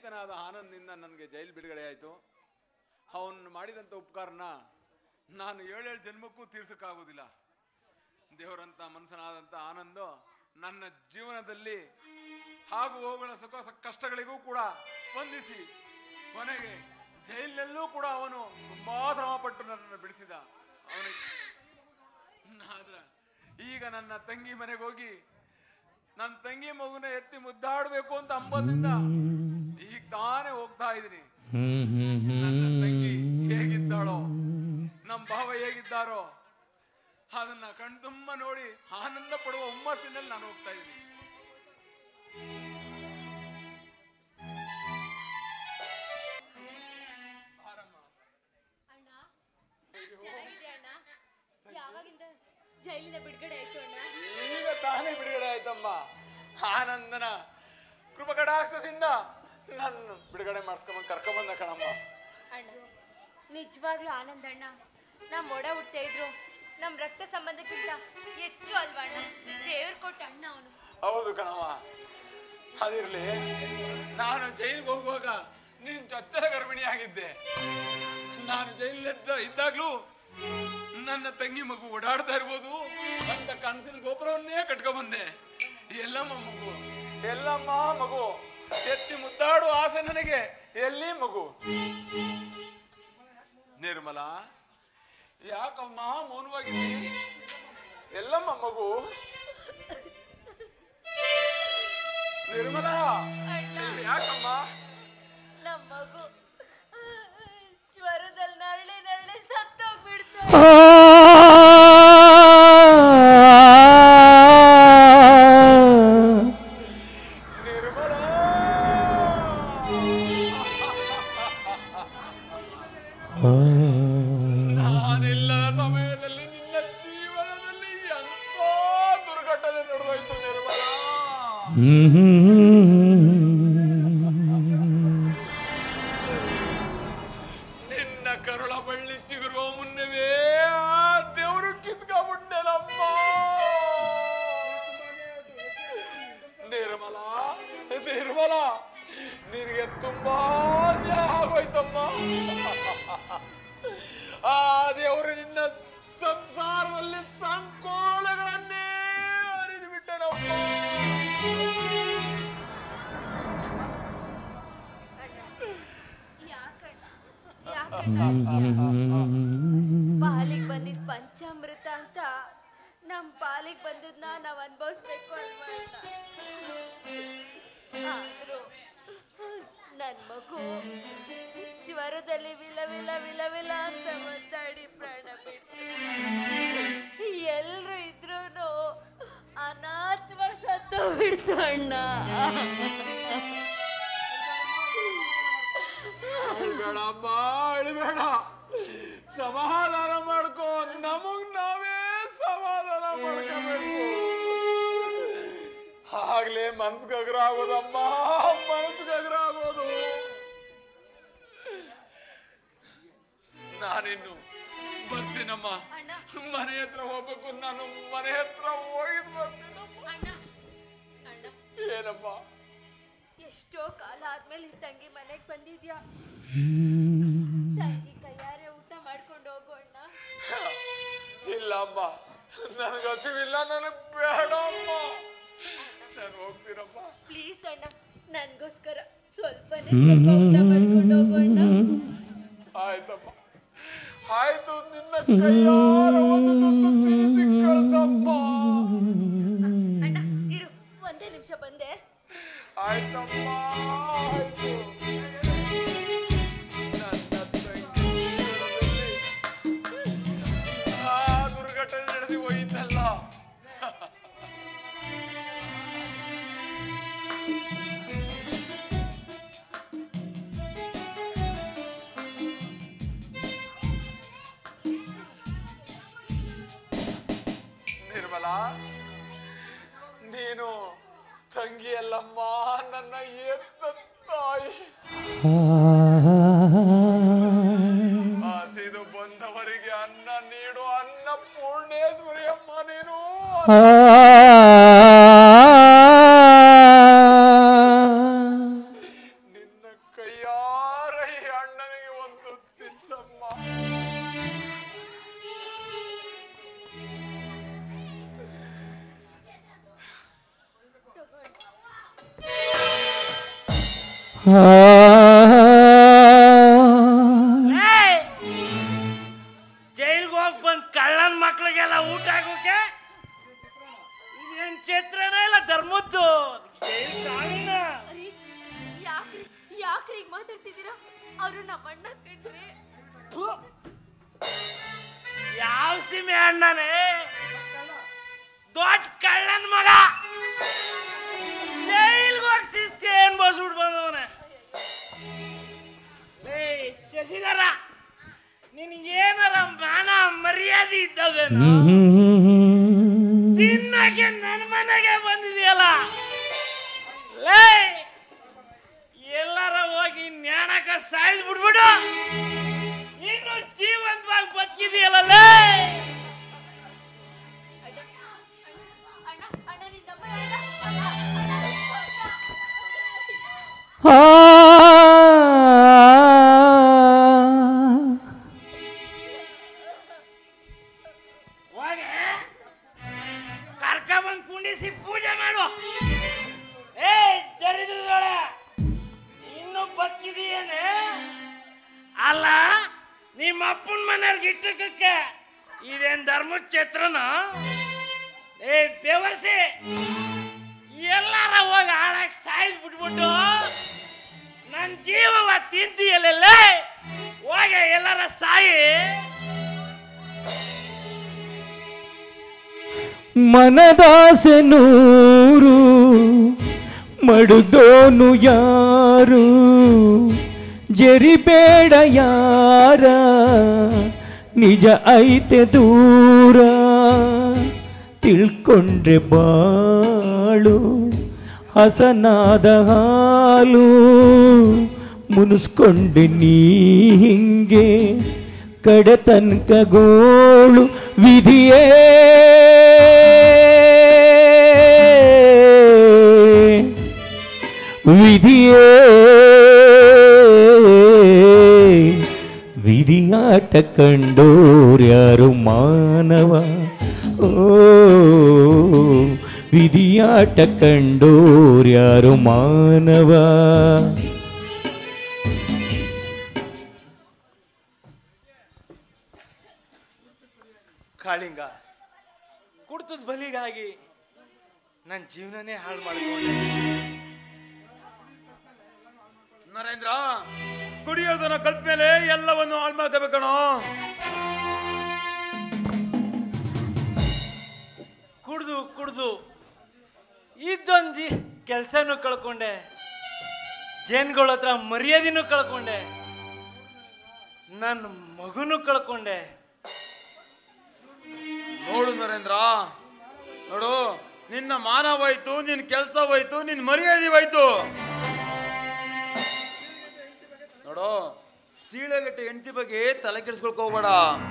ಸ್ನೇಹಿತನಾದ ಆನಂದಿಂದ ನನಗೆ ಜೈಲು ಬಿಡುಗಡೆ ಆಯಿತು ಅವನು ಮಾಡಿದಂಥ ಉಪಕಾರನ ನಾನು ಏಳೇಳು ಜನ್ಮಕ್ಕೂ ತೀರ್ಸೋಕ್ಕಾಗೋದಿಲ್ಲ ದೇವರಂತ ಮನಸ್ಸನಾದಂಥ ಆನಂದ ನನ್ನ ಜೀವನದಲ್ಲಿ ಹಾಗೂ ಹೋಗಳ ಸುಖ ಸ- ಕಷ್ಟಗಳಿಗೂ ಕೂಡ ಸ್ಪಂದಿಸಿ ಕೊನೆಗೆ ಜೈಲಿನಲ್ಲೂ ಕೂಡ ಅವನು ತುಂಬಾ ಶ್ರಮಪಟ್ಟು ನನ್ನನ್ನು ಬಿಡಿಸಿದ ಅವನಿಗೆ ಆದ್ರೆ ಈಗ ನನ್ನ ತಂಗಿ ಮನೆಗೆ ಹೋಗಿ ನನ್ನ ತಂಗಿ ಮಗುನ ಎತ್ತಿ ಮುದ್ದಾಡಬೇಕು ಅಂತ ಅಂಬದಿಂದ ಈಗ ತಾನೇ ಹೋಗ್ತಾ ಇದ್ದೀನಿ ನನ್ನ ತಂಗಿ ಹೇಗಿದ್ದಾಳೋ ನಮ್ಮ ಭಾವ ಹೇಗಿದ್ದಾರೋ ಅದನ್ನ ಕಣ್ತುಂಬ ನೋಡಿ ಆನಂದ ಪಡುವ ಹುಮ್ಮಸ್ಸಿನಲ್ಲಿ ನಾನು ಹೋಗ್ತಾ ಇದ್ದೀನಿ ಬಾರಮ್ಮ. ಅಣ್ಣ ಚೆನ್ನಾಗಿದೆ ಅಣ್ಣ ಯಾವಾಗಿಂದ ಜೈಲಿಂದ ಬಿಡುಗಡೆ ಆಯ್ತು ಅಣ್ಣ ಈಗ ತಾನೇ ಬಿಡುಗಡೆ ಆಯ್ತಮ್ಮ ಆನಂದನ ಕೃಪಕಟಾಕ್ಷದಿಂದ ನನ್ನ ಬಿಡುಗಡೆ ಮಾಡಿಸ್ಕೊಂಬಂದು ಕರ್ಕೊಂಬಂದ ಕಣಮ್ಮ ಅಣ್ಣ ನಿಜವಾಗ್ಲೂ ಆನಂದ ಅಣ್ಣ ನಮ್ಮ ಒಡ ಹುಡ್ತಾ ಇದ್ರು ನಮ್ಮ ರಕ್ತ ಸಂಬಂಧಕ್ಕಿಂತ ಹೆಚ್ಚು ಅಲ್ವಾ ಅಣ್ಣ ದೇವ್ರು ಕೊಟ್ಟ ಅಣ್ಣ ಅವನು ಹೌದು ಕಣಮ್ಮ ಅದಿರ್ಲಿ ನಾನು ಜೈಲಿಗೆ ಹೋಗುವಾಗ ನೀನ್ ಚೊಚ್ಚಲ ಗರ್ಭಿಣಿಯಾಗಿದ್ದೆ ನಾನು ಜೈಲಿದ್ದ ಇದ್ದಾಗ್ಲೂ ನನ್ನ ತಂಗಿ ಮಗು ಓಡಾಡ್ತಾ ಇರ್ಬೋದು ಅಂತ ಕನಸಿನ ಗೋಪುರವನ್ನೇ ಕಟ್ಕೊಂಡ್ಬಂದೆ ಎಲ್ಲಮ್ಮ ಮಗು ಎಲ್ಲಮ್ಮ ಮಗು ಎತ್ತಿ ಮುದ್ದಾಡು ಆಸೆ ನನಗೆ ಎಲ್ಲಿ ಮಗು ನಿರ್ಮಲ ಯಾಕಮ್ಮ ಮೌನವಾಗಿದ್ದಿ ಎಲ್ಲಮ್ಮ ಮಗು ನಿರ್ಮಲ ಯಾಕಮ್ಮ ನಮ್ಮ ಮಗು ಜ್ವರದಲ್ಲಿ ನರಳಿ ನರಳಿ ಸತ್ತೋಗ್ಬಿಡ್ತು ನಿರ್ಮಲ ನಾನಿಲ್ಲದ ಸಮಯದಲ್ಲಿ ನಿನ್ನ ಜೀವನದಲ್ಲಿ ಎಂತ ದುರ್ಘಟನೆ ನಡೆದೋಯ್ತು ನಿರ್ಮಲ ನಿನ್ನ ಕರುಳ ಬಳ್ಳಿ ಚಿಗುರುವ ಮುನ್ನವೇ ಆ ದೇವರು ಕಿತ್ಕೊಂಡ್ಬಿಟ್ಟೆನಮ್ಮ ನಿರ್ಮಲ ನಿರ್ಮಲ ನಿನಗೆ ತುಂಬಾ ಅನ್ಯಾಯ ಆಗೋಯ್ತಮ್ಮ ಆ ದೇವರು ನಿನ್ನ ಸಂಸಾರದಲ್ಲಿ ಸಂಕೋಲಗಳನ್ನೇ ಅರಿದು ಬಿಟ್ಟನಮ್ಮ ಯಾಕಣ್ಣ ಯಾಕಣ್ಣ ಪಾಲಿಗೆ ಬಂದಿದ್ ಪಂಚಾಮೃತ ಅಂತ ನಮ್ ಪಾಲಿಗೆ ಬಂದದ್ನ ನಾವ್ ಅನ್ಭವಿಸ್ಬೇಕು ಅಲ್ವಾ ಅಣ್ಣ ಆದ್ರೂ ನನ್ ಮಗು ಜ್ವರದಲ್ಲಿ ವಿಲ ವಿಲ ವಿಲ ವಿಲ ಅಂತ ಒದ್ದಾಡಿ ಪ್ರಾಣ ಬಿಡ್ತು ಎಲ್ರು ಇದ್ರೂನು ಅನಾಥವಾಗಿ ಸತ್ತು ಬಿಡ್ತು ಅಣ್ಣ ಅಳ್ಬೇಡಮ್ಮ ಅಳ್ಬೇಡ ಸಮಾಧಾನ ಮಾಡ್ಕೋ ನಮಗ್ ನಾವೇ ಸಮಾಧಾನ ಮಾಡ್ಕೋಬೇಕು ಆಗ್ಲೇ ಮನ್ಸ್ಗಗ್ರ ಆಗೋದಮ್ಮ ಮನ್ಸ್ಗಗ್ರ ಆಗೋದು ನಾನಿನ್ನು ಬರ್ತೀನಮ್ಮ ಅಣ್ಣ ಮನೆ ಹತ್ರ ಹೋಗ್ಬೇಕು ನಾನು ಮನೆ ಹತ್ರ ಹೋಗಿದ್ ಬರ್ತೀನಮ್ಮ ಅಣ್ಣ ಅಣ್ಣ ಏನಮ್ಮ ಎಷ್ಟೋ ಕಾಲ ಆದ್ಮೇಲೆ ಈ ತಂಗಿ ಮನೆಗ್ ಬಂದಿದ್ಯಾ ತಂಗಿ ಕೈಯಾರೆ ಊಟ ಮಾಡ್ಕೊಂಡು ಹೋಗು ಅಣ್ಣ ಇಲ್ಲ ಅಮ್ಮ ನನಗೆ ಹಸಿವಿಲ್ಲ ನನಗೆ ಬೇಡ ಅಮ್ಮ ನಾನು ಹೋಗ್ತೀನಮ್ಮ ಪ್ಲೀಸ್ ಅಣ್ಣ ನನ್ಗೋಸ್ಕರ ಸ್ವಲ್ಪನೇ ಸ್ವಲ್ಪ ಊಟ ಮಾಡ್ಕೊಂಡು ಹೋಗು ಅಣ್ಣ ಆಯ್ತಮ್ಮ ಆಯ್ತು ನಿನ್ನ ಕೈಯಾರ ಒಂದು ತುತ್ತು ತಿನ್ನಿಸಿ ಕಳ್ಸಮ್ಮ ಅಣ್ಣ ಇರು ಒಂದೇ ನಿಮಿಷ ಬಂದೆ ಆಯ್ತಮ್ಮ ಆಯ್ತು ನನ್ನ ತಂಗಿ ಜೀವನದಲ್ಲಿ ಆ ದುರ್ಘಟನೆ ನಡೆದು ಹೋಯಿತಲ್ಲ ನಿರ್ಮಲ ನೀನು ತಂಗಿಯಲ್ಲಮ್ಮ ನನ್ನ ಎತ್ತ ತಾಯಿ ಹಸಿದು ಬಂದವರಿಗೆ ಅನ್ನ ನೀಡು ಅನ್ನ ಪೂರ್ಣೇಶ್ವರಿ ಅಮ್ಮ ನೀನು ನಿನ್ನ ಜೈಲ್ಗೆ ಹೋಗಿ ಬಂದ್ ಕಳ್ಳನ್ ಮಕ್ಳಿಗೆಲ್ಲ ಊಟ ಆಗೋಕೆ ಇದೇನ್ ಕ್ಷೇತ್ರನ ಇಲ್ಲ ಧರ್ಮದ್ದು ಜೈಲ್ ಕಾಳಿನ ಯಾಕ್ರಿ ಯಾಕ್ರಿ ಈಗ ಮಾತಾಡ್ತಿದ್ದೀರಾ ಅವರು ನಮ್ಮ ಅಣ್ಣ ಕಣ್ರಿ ಥು. ಯಾವ ಸೀಮೆ ಅಣ್ಣನೇ ದೊಡ್ಡ ಕಳ್ಳನ್ ಮಗ ಜೈಲ್ಗೆ ಹೋಗಿ ಶಿಸ್ತಿ ಏನ್ ಬಸ್ಬಿಟ್ಟು ಬಂದವನೆ ಲೇ ಶಶಿಧರ ನಿನಗೇನಾರ ಮಾನ ಮರ್ಯಾದೆ ಇದ್ದವೇನು ತಿನ್ನಕ್ಕೆ ನನ್ನ ಮನೆಗೆ ಬಂದಿದೆಯಲ್ಲ ಲೇ ಎಲ್ಲಾರ ಹೋಗಿ ನ್ಯಾಣಕ ಸಾಯ್ದು ಬಿಡ್ಬಿಡು ಇನ್ನು ಜೀವಂತವಾಗಿ ಬದುಕಿದೆಯಲ್ಲ ಲೇ ಅಣ್ಣ ಅಣ್ಣ ಅಣ್ಣ ನಿನ್ ತಮ್ಮ ಅಣ್ಣ ಅಣ್ಣ ಅಣ್ಣ ಹೋಗಿ ಕರ್ಕೊಂಬಂದ್ ಕುಂಡಿಸಿ ಪೂಜೆ ಮಾಡು ಏ ಜರಿದೋಳೆ ಇನ್ನು ಬದುಕಿದೀಯೇನೆ ಅಲ್ಲ ನಿಮ್ಮ ಅಪ್ಪನ ಮನೆಯವ್ರಿಗೆ ಇಟ್ಟಕ್ಕೆ ಇದೇನ್ ಧರ್ಮಕ್ಷೇತ್ರನ ಏ ಬೆವರ್ಸಿ ಎಲ್ಲಾರ ಹೋಗಿ ಹಾಳಾಗಿ ಸಾಯ್ದು ಬಿಟ್ಬಿಟ್ಟು ನನ್ನ ಜೀವವ ತಿಂತೀಯಲ್ಲ ಹೋಗಿ ಎಲ್ಲಾರ ಸಾಯಿ ಮನದಾಸೆ ನೂರು ಮಡುದೋನು ಯಾರು ಜರಿಬೇಡ ಯಾರ ನಿಜ ಐತೆ ದೂರ ತಿಳ್ಕೊಂಡ್ರೆ ಬಾಳು ಹಸನಾದ ಹಾಲು ಮುನಿಸ್ಕೊಂಡೆ ನೀ ಹಿಂಗೆ ಕಡೆ ತನಕ ಗೋಳು ವಿಧಿಯೇ ವಿಧಿಯೇ ವಿಧಿಯಾಟ ಕಂಡೋರ್ಯಾರು ಮಾನವ ಓ ವಿಧಿಯಾಟ ಕಂಡೋರ್ಯಾರು ಮಾನವ ಕಾಳಿಂಗ ಕುಡ್ತದ ಬಲಿಗಾಗಿ ನನ್ನ ಜೀವನನೇ ಹಾಳು ಮಾಡ್ಕೊಂಡೆ ನರೇಂದ್ರ ಕುಡಿಯೋದನ್ನ ಕಲ್ತ ಮೇಲೆ ಎಲ್ಲವನ್ನು ಹಾಳು ಮಾಡ್ಕೋಬೇಕಣೋ ಕುಡ್ದು ಕುಡ್ದು ಇದ್ದೊಂದು ಕೆಲಸನೂ ಕಳ್ಕೊಂಡೆ ಜನಗಳ ಹತ್ರ ಮರ್ಯಾದೆನೂ ಕಳ್ಕೊಂಡೆ ನನ್ನ ಮಗನೂ ಕಳ್ಕೊಂಡೆ ನೋಡು ನರೇಂದ್ರ ನೋಡು ನಿನ್ನ ಮಾನ ಹೋಯ್ತು ನಿನ್ನ ಕೆಲಸ ಹೋಯ್ತು ನಿನ್ನ ಮರ್ಯಾದೆ ಹೋಯ್ತು ನೋಡು ಸೀಳೆಗಟ್ಟೆ ಹೆಂಡತಿ ಬಗ್ಗೆ ತಲೆ ಕೆಡಿಸ್ಕೊಳಕ್ ಹೋಗ್ಬೇಡ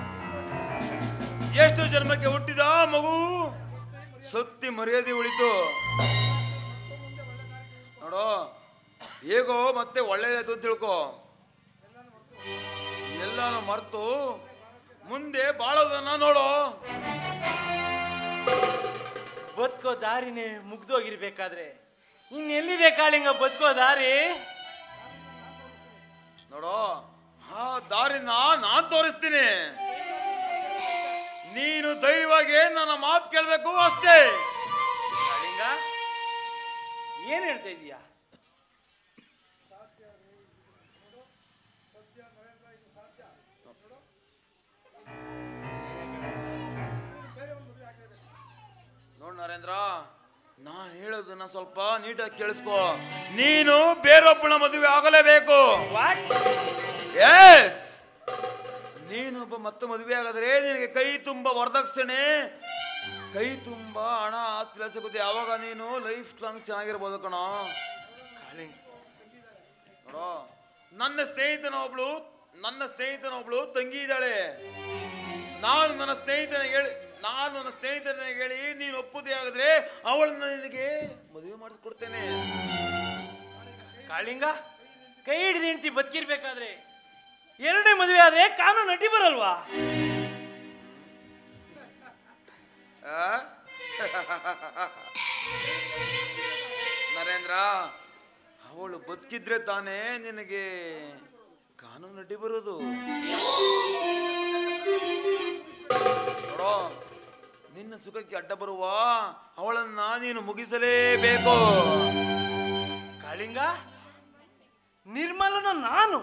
ಎಷ್ಟು ಜನ್ಮಕ್ಕೆ ಹುಟ್ಟಿದ ಮಗು ಸತ್ತಿ ಮರ್ಯಾದೆ ಉಳಿತು ನೋಡು ಹೇಗೋ ಮತ್ತೆ ಒಳ್ಳೇದಾಯ್ತು ಅಂತ ತಿಳ್ಕೊ ಎಲ್ಲಾನು ಮರ್ತು ಮುಂದೆ ಬಾಳೋದನ್ನ ನೋಡು ಬದುಕೋ ದಾರಿನೇ ಮುಗ್ದೋಗಿರ್ಬೇಕಾದ್ರೆ ಇನ್ನೆಲ್ಲಿದೆ ಕಾಳಿಂಗ ಬದುಕೋ ದಾರಿ ನೋಡು ಆ ದಾರಿನ ನಾನ್ ತೋರಿಸ್ತೀನಿ ನೀನು ಧೈರ್ಯವಾಗಿ ನನ್ನ ಮಾತು ಕೇಳಬೇಕು ಅಷ್ಟೇ ಕಾಳಿಂಗ ಏನ್ ಹೇಳ್ತಾ ಇದೀಯಾ ನೋಡ್ ನರೇಂದ್ರ ನಾನು ಹೇಳೋದನ್ನ ಸ್ವಲ್ಪ ನೀಟಾಗಿ ಕೇಳಿಸ್ಕೊ ನೀನು ಬೇರೊಬ್ಬಳ ಮದುವೆ ಆಗಲೇಬೇಕು ಎಸ್ ನೀನೊಬ್ಬ ಮತ್ತೆ ಮದುವೆ ಆಗಿದ್ರೆ ನಿನಗೆ ಕೈ ತುಂಬ ವರದಕ್ಷಿಣೆ ಕೈ ತುಂಬ ಹಣ ಆಸ್ತಿ ಸಿಗುತ್ತೆ ಯಾವಾಗ ನೀನು ಲೈಫ್ ಲಾಂಗ್ ಚೆನ್ನಾಗಿರ್ಬೋದು ಕಣೋ ಕಾಳಿಂಗ ನೋಡೋ ನನ್ನ ಸ್ನೇಹಿತನ ಒಬ್ಳು ನನ್ನ ಸ್ನೇಹಿತನ ಒಬ್ಳು ತಂಗಿ ಇದ್ದಾಳೆ ನಾನು ನನ್ನ ಸ್ನೇಹಿತನಿಗೆ ಹೇಳಿ ನಾನು ನನ್ನ ಸ್ನೇಹಿತನಿಗೆ ಹೇಳಿ ನೀನು ಒಪ್ಪುದೇ ಆಗಿದ್ರೆ ಅವಳನ್ನ ನಿನಗೆ ಮದುವೆ ಮಾಡಿಸ್ಕೊಡ್ತೇನೆ ಕಾಳಿಂಗ ಕೈ ಹಿಡಿದು ಹೆಂಡತಿ ಬದುಕಿರ್ಬೇಕಾದ್ರೆ ಎರಡನೇ ಮದುವೆ ಆದ್ರೆ ಕಾನೂನು ಅಡ್ಡಿ ಬರಲ್ವಾ ಆ? ನರೇಂದ್ರ ಅವಳು ಬದುಕಿದ್ರೆ ತಾನೇ ನಿನಗೆ ಕಾನೂನು ಅಡ್ಡಿ ಬರೋದು ನೋಡೋ ನಿನ್ನ ಸುಖಕ್ಕೆ ಅಡ್ಡ ಬರುವ ಅವಳನ್ನ ನೀನು ಮುಗಿಸಲೇಬೇಕು ಕಾಳಿಂಗ ನಿರ್ಮಲನ ನಾನು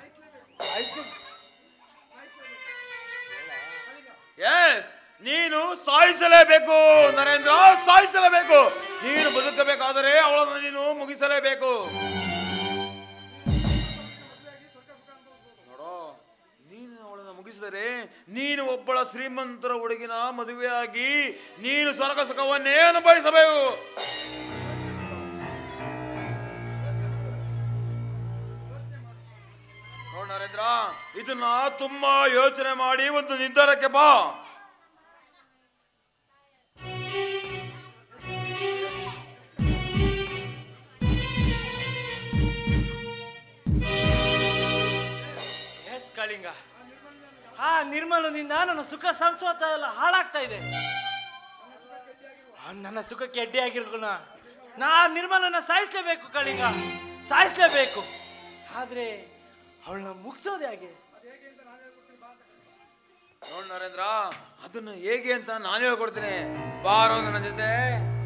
ಎಸ್ ನೀನು ಸಾಯಿಸಲೇಬೇಕು ನರೇಂದ್ರ ಸಾಯಿಸಲೇಬೇಕು ನೀನು ಬದುಕಬೇಕಾದರೆ ಅವಳನ್ನು ನೀನು ಮುಗಿಸಲೇಬೇಕು ನೋಡೋ ನೀನು ಅವಳನ್ನು ಮುಗಿಸಿದರೆ ನೀನು ಒಬ್ಬಳ ಶ್ರೀಮಂತರ ಹುಡುಗಿನ ಮದುವೆಯಾಗಿ ನೀನು ಸ್ವರ್ಗ ಸುಖವನ್ನೇ ಅನುಭವಿಸಬೇಕು ನೋಡ್ ನರೇಂದ್ರ ಇದನ್ನ ತುಂಬಾ ಯೋಚನೆ ಮಾಡಿ ಒಂದು ನಿರ್ಧಾರಕ್ಕೆ ಬಾ ಎಸ್ ಕಾಳಿಂಗ ಆ ನಿರ್ಮಲನಿಂದ ನನ್ನ ಸುಖ ಸಂಸ್ವಾತ ಎಲ್ಲ ಹಾಳಾಗ್ತಾ ಇದೆ ಆ, ನನ್ನ ಸುಖಕ್ಕೆ ಅಡ್ಡಿ ಆಗಿರ್ಗುಣ ನಾ ನಿರ್ಮಲನ ಸಾಯಿಸ್ಲೇಬೇಕು ಕಾಳಿಂಗ ಸಾಯಿಸ್ಲೇಬೇಕು ಆದ್ರೆ ಅವಳನ್ನ ಮುಗಿಸೋದು ಹೇಗೆ ನೋಡ್ ನರೇಂದ್ರ ಅದನ್ನು ಹೇಗೆ ಅಂತ ನಾನು ಹೇಳ್ಕೊಡ್ತೀನಿ ಬಾರೋ ನನ್ನ ಜೊತೆ